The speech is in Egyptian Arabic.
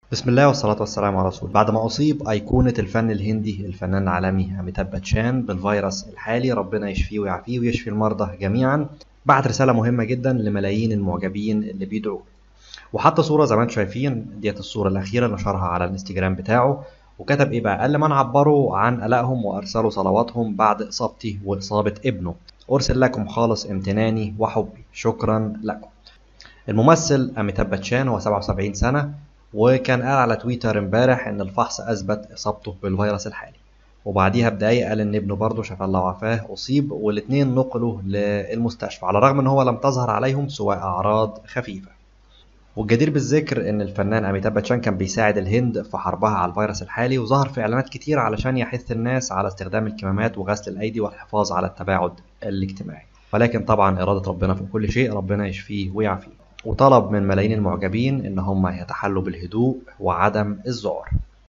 بسم الله والصلاة والسلام على رسول بعد ما أصيب أيقونة الفن الهندي الفنان العالمي أميتاب باتشان بالفيروس الحالي ربنا يشفيه ويعافيه ويشفي المرضى جميعا بعت رسالة مهمة جدا لملايين المعجبين اللي بيدعوا وحط صورة زي ما انتم شايفين ديت الصورة الأخيرة نشرها على الانستجرام بتاعه وكتب إيه بقى؟ قال لمن عبروا عن قلقهم وأرسلوا صلواتهم بعد إصابتي وإصابة ابنه أرسل لكم خالص امتناني وحبي شكرا لكم الممثل أميتاب باتشان هو 77 سنة وكان قال على تويتر امبارح ان الفحص اثبت اصابته بالفيروس الحالي وبعديها بدقايق قال ان ابنه برضه شفاه الله وعافاه اصيب والاثنين نقلوا للمستشفى على الرغم ان هو لم تظهر عليهم سوى اعراض خفيفه والجدير بالذكر ان الفنان اميتاب باتشان كان بيساعد الهند في حربها على الفيروس الحالي وظهر في اعلانات كتير علشان يحث الناس على استخدام الكمامات وغسل الايدي والحفاظ على التباعد الاجتماعي ولكن طبعا اراده ربنا في كل شيء ربنا يشفيه ويعافيه وطلب من ملايين المعجبين ان هم يتحلوا بالهدوء وعدم الذعر